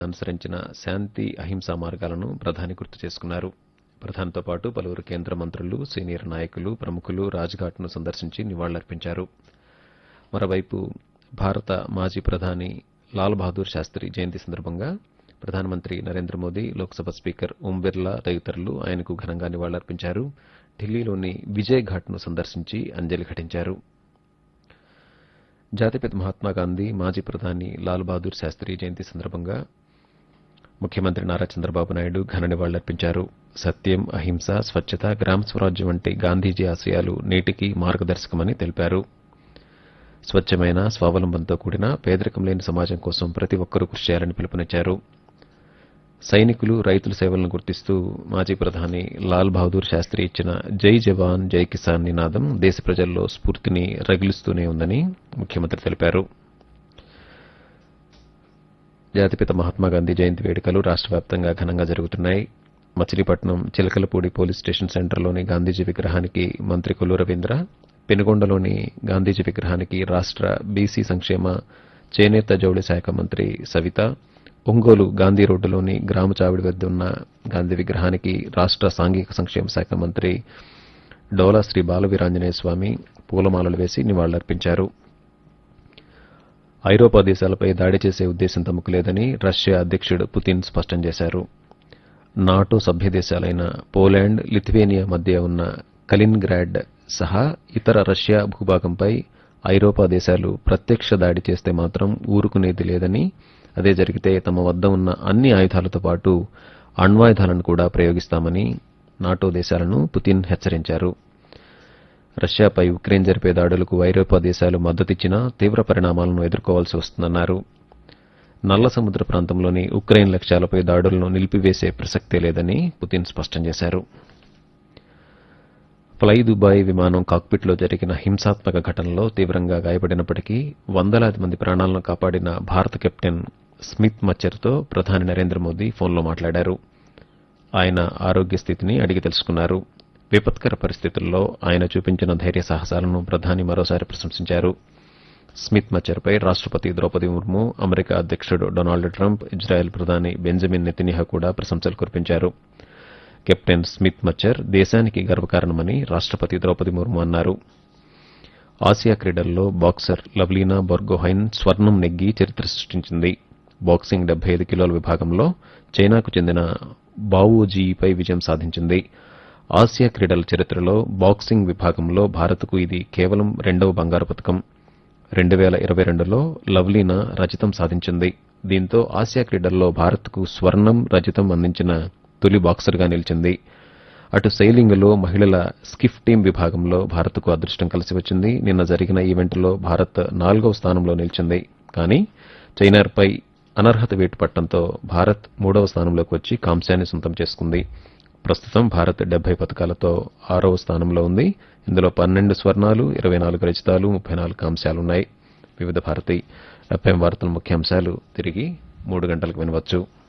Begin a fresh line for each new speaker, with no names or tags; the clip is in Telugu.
అనుసరించిన శాంతి అహింసా మార్గాలను ప్రధాని గుర్తు చేసుకున్నారు ప్రధానితో పాటు పలువురు కేంద్ర మంత్రులు సీనియర్ నాయకులు ప్రముఖులు రాజ్ఘాట్ను సందర్శించి నివాళులర్పించారు మరోవైపు భారత మాజీ ప్రధాని లాల్ బహదూర్ శాస్త్రి జయంతి సందర్భంగా ప్రధానమంత్రి నరేంద్ర మోదీ లోక్సభ స్పీకర్ ఓం బిర్లా తదితరులు ఆయనకు ఘనంగా నివాళులర్పించారు ఢిల్లీలోని విజయ్ ఘాట్ను సందర్శించి అంజలి ఘటించారు జాతిపిత మహాత్మాగాంధీ మాజీ ప్రధాని లాల్ బహదూర్ శాస్త్రి జయంతి సందర్భంగా ముఖ్యమంత్రి నారా చంద్రబాబు నాయుడు ఘన నివాళులర్పించారు సత్యం అహింస స్వచ్ఛత గ్రామ స్వరాజ్యం వంటి గాంధీజీ ఆశయాలు నేటికి మార్గదర్శకమని తెలిపారు స్వచ్ఛమైన స్వావలంబనతో కూడిన పేదరికం లేని సమాజం కోసం ప్రతి ఒక్కరూ కృషి చేయాలని పిలుపునిచ్చారు సైనికులు రైతుల సేవలను గుర్తిస్తూ మాజీ ప్రధాని లాల్ బహదూర్ శాస్త్రి ఇచ్చిన జై జవాన్ జై కిసాన్ నినాదం దేశ ప్రజల్లో స్ఫూర్తిని రగిలిస్తూనే ఉందని ముఖ్యమంత్రి తెలిపారు జాతిపిత మహాత్మాగాంధీ జయంతి వేడుకలు రాష్ట్ర వ్యాప్తంగా ఘనంగా జరుగుతున్నాయి మచిలీపట్నం చిలకలపూడి పోలీస్ స్టేషన్ సెంటర్లోని గాంధీజీ విగ్రహానికి మంత్రి కొల్లు రవీంద్ర పెనుగొండలోని గాంధీజీ విగ్రహానికి రాష్ట్ర బీసీ సంక్షేమ చేనేత జౌళి శాఖ మంత్రి సవిత ఒంగోలు గాంధీ రోడ్డులోని గ్రామ చావిడి వద్ద ఉన్న గాంధీ విగ్రహానికి రాష్ట్ర సాంఘిక సంక్షేమ శాఖ మంత్రి డోలా శ్రీ బాలవీరాంజనేయ స్వామి పూలమాలలు వేసి నివాళులర్పించారు ఐరోపా దేశాలపై దాడి చేసే ఉద్దేశం తమకు లేదని రష్యా అధ్యక్షుడు పుతిన్ స్పష్టం చేశారు నాటో సభ్య దేశాలైన పోలాండ్ లిథువేనియా మధ్య ఉన్న కలిన్గ్రాడ్ సహా ఇతర రష్యా భూభాగంపై ఐరోపా దేశాలు ప్రత్యక్ష దాడి చేస్తే మాత్రం ఊరుకునేది లేదని అదే జరిగితే తమ వద్ద ఉన్న అన్ని ఆయుధాలతో పాటు అణ్వాయుధాలను కూడా ప్రయోగిస్తామని నాటో దేశాలను పుతిన్ హెచ్చరించారు రష్యాపై ఉక్రెయిన్ జరిపే దాడులకు ఐరోపా దేశాలు మద్దతిచ్చినా తీవ్ర పరిణామాలను ఎదుర్కోవాల్సి వస్తుందన్నారు నల్ల సముద్ర ప్రాంతంలోని ఉక్రెయిన్ లక్ష్యాలపై దాడులను నిలిపివేసే ప్రసక్తే లేదని పుతిన్ స్పష్టం చేశారు ఫ్లై దుబాయ్ విమానం కాక్పిట్లో జరిగిన హింసాత్మక ఘటనలో తీవ్రంగా గాయపడినప్పటికీ వందలాది మంది ప్రాణాలను కాపాడిన భారత కెప్టెన్ స్మిత్ మచ్చర్తో ప్రధాని నరేంద్ర మోదీ ఫోన్లో మాట్లాడారు ఆయన ఆరోగ్య స్థితిని అడిగి తెలుసుకున్నారు విపత్కర పరిస్థితుల్లో ఆయన చూపించిన ధైర్య సాహసాలను ప్రధాని మరోసారి ప్రశంసించారు స్మిత్ మచ్చర్పై రాష్ట్రపతి ద్రౌపది ముర్ము అమెరికా అధ్యక్షుడు డొనాల్డ్ ట్రంప్ ఇజ్రాయెల్ ప్రధాని బెంజమిన్ నెతినిహా కూడా ప్రశంసలు కురిపించారు కెప్టెన్ స్మిత్ మచ్చర్ దేశానికి గర్వకారణమని రాష్ట్రపతి ద్రౌపది ముర్ము అన్నారు ఆసియా క్రీడల్లో బాక్సర్ లవ్లీనా బొర్గోహైన్ స్వర్ణం నెగ్గి చరిత్ర సృష్టించింది బాక్సింగ్ డెబ్బై ఐదు కిలోల విభాగంలో చైనాకు చెందిన బావోజీపై విజయం సాధించింది ఆసియా క్రీడల చరిత్రలో బాక్సింగ్ విభాగంలో భారత్కు ఇది కేవలం రెండవ బంగారు పథకం రెండు వేల ఇరవై రెండులో లవ్లీనా రజతం సాధించింది దీంతో ఆసియా క్రీడల్లో భారత్కు స్వర్ణం రజతం అందించిన తొలి బాక్సర్గా నిలిచింది అటు సైలింగ్లో మహిళల స్కిఫ్ టీం విభాగంలో భారత్కు అదృష్టం కలిసి వచ్చింది నిన్న జరిగిన ఈవెంట్లో భారత్ నాలుగవ స్థానంలో నిలిచింది కానీ చైనాపై అనర్హత వేటు పట్టడంతో భారత్ మూడవ స్థానంలోకి వచ్చి కాంస్యాన్ని సొంతం చేసుకుంది ప్రస్తుతం భారత్ డెబ్బై పథకాలతో ఆరవ స్థానంలో ఉంది ఇందులో పన్నెండు స్వర్ణాలు ఇరవై నాలుగు రజతాలు ముప్పై నాలుగు కాంస్యాలున్నాయి వివిధ భారతి ఎఫ్ఎం వార్తల ముఖ్యాంశాలు తిరిగి మూడు గంటలకు వినవచ్చు